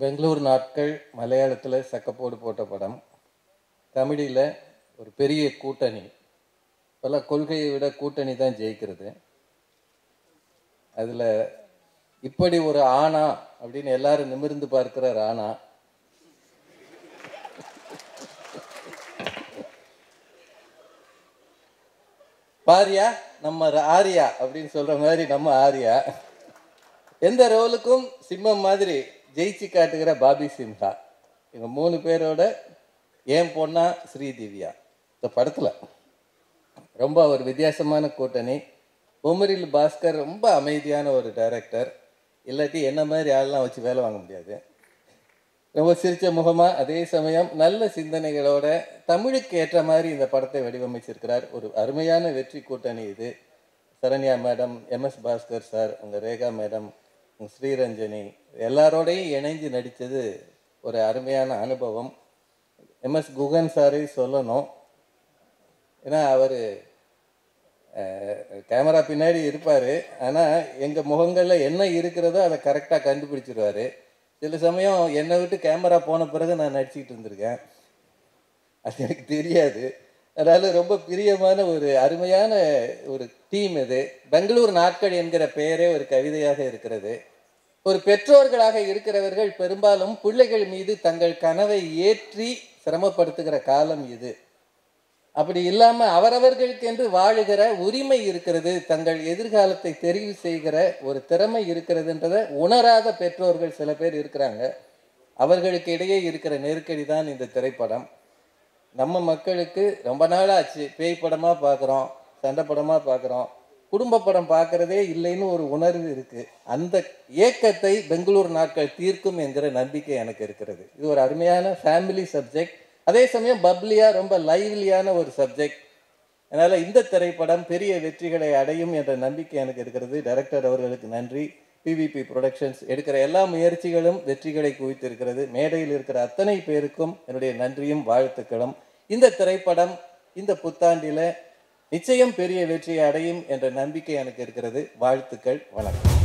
பெங்களூர் நாட்கள் மலையாளத்தில் சக்கப்போடு போட்ட படம் தமிழில் ஒரு பெரிய கூட்டணி பல கொள்கையை விட கூட்டணி தான் ஜெயிக்கிறது அதில் இப்படி ஒரு ஆணா அப்படின்னு எல்லாரும் நிமிர்ந்து பார்க்கிற ராணா பாரியா நம்ம ஆரியா அப்படின்னு சொல்ற மாதிரி நம்ம ஆரியா எந்த ரோலுக்கும் சிம்மம் மாதிரி ஜெயிச்சு காட்டுகிற பாபி சிம்ஹா இவங்க மூணு பேரோட ஏன் பொண்ணா ஸ்ரீ திவ்யா இந்த படத்தில் ரொம்ப ஒரு வித்தியாசமான கூட்டணி பொமரில் பாஸ்கர் ரொம்ப அமைதியான ஒரு டைரக்டர் இல்லாட்டி என்ன மாதிரி ஆள்லாம் வச்சு வேலை வாங்க முடியாது ரொம்ப சிரிச்ச முகமா அதே சமயம் நல்ல சிந்தனைகளோட தமிழுக்கு ஏற்ற மாதிரி இந்த படத்தை வடிவமைச்சிருக்கிறார் ஒரு அருமையான வெற்றி கூட்டணி இது Saranya madam MS Bhaskar sir உங்கள் ரேகா மேடம் உங்க ஸ்ரீரஞ்சனி எல்லாரோடையும் இணைஞ்சு நடித்தது ஒரு அருமையான அனுபவம் எம்எஸ் குகன் சாரை சொல்லணும் ஏன்னா அவர் கேமரா பின்னாடி இருப்பார் ஆனால் எங்கள் முகங்களில் என்ன இருக்கிறதோ அதை கரெக்டாக கண்டுபிடிச்சிருவாரு சில சமயம் என்னை விட்டு கேமரா போன பிறகு நான் நடிச்சுக்கிட்டு இருந்திருக்கேன் அது எனக்கு தெரியாது அதனால ரொம்ப பிரியமான ஒரு அருமையான ஒரு டீம் இது பெங்களூர் நாட்கள் என்கிற பெயரே ஒரு கவிதையாக இருக்கிறது ஒரு பெற்றோர்களாக இருக்கிறவர்கள் பெரும்பாலும் பிள்ளைகள் மீது தங்கள் கனவை ஏற்றி சிரமப்படுத்துகிற காலம் இது அப்படி இல்லாம அவரவர்களுக்கென்று வாழுகிற உரிமை இருக்கிறது தங்கள் எதிர்காலத்தை தெரிவு செய்கிற ஒரு திறமை இருக்கிறதுன்றத உணராத பெற்றோர்கள் சில பேர் இருக்கிறாங்க அவர்களுக்கு இடையே இருக்கிற நெருக்கடி தான் இந்த திரைப்படம் நம்ம மக்களுக்கு ரொம்ப நாளாச்சு பேய் படமா பார்க்குறோம் சண்டை படமா பார்க்குறோம் குடும்ப படம் பார்க்கறதே இல்லைன்னு ஒரு உணர்வு இருக்கு அந்த ஏக்கத்தை பெங்களூர் நாட்கள் தீர்க்கும் என்கிற நம்பிக்கை எனக்கு இருக்கிறது இது ஒரு அருமையான ஃபேமிலி சப்ஜெக்ட் அதே சமயம் பப்ளியா ரொம்ப லைவ்லியான ஒரு சப்ஜெக்ட் அதனால இந்த திரைப்படம் பெரிய வெற்றிகளை அடையும் என்ற நம்பிக்கை எனக்கு இருக்கிறது டைரக்டர் அவர்களுக்கு நன்றி பிவிபி ப்ரொடக்ஷன்ஸ் எடுக்கிற எல்லா முயற்சிகளும் வெற்றிகளை குவித்திருக்கிறது மேடையில் இருக்கிற அத்தனை பேருக்கும் என்னுடைய நன்றியும் வாழ்த்துக்களும் இந்த திரைப்படம் இந்த புத்தாண்டில நிச்சயம் பெரிய வெற்றியை அடையும் என்ற நம்பிக்கை எனக்கு இருக்கிறது வாழ்த்துக்கள் வணக்கம்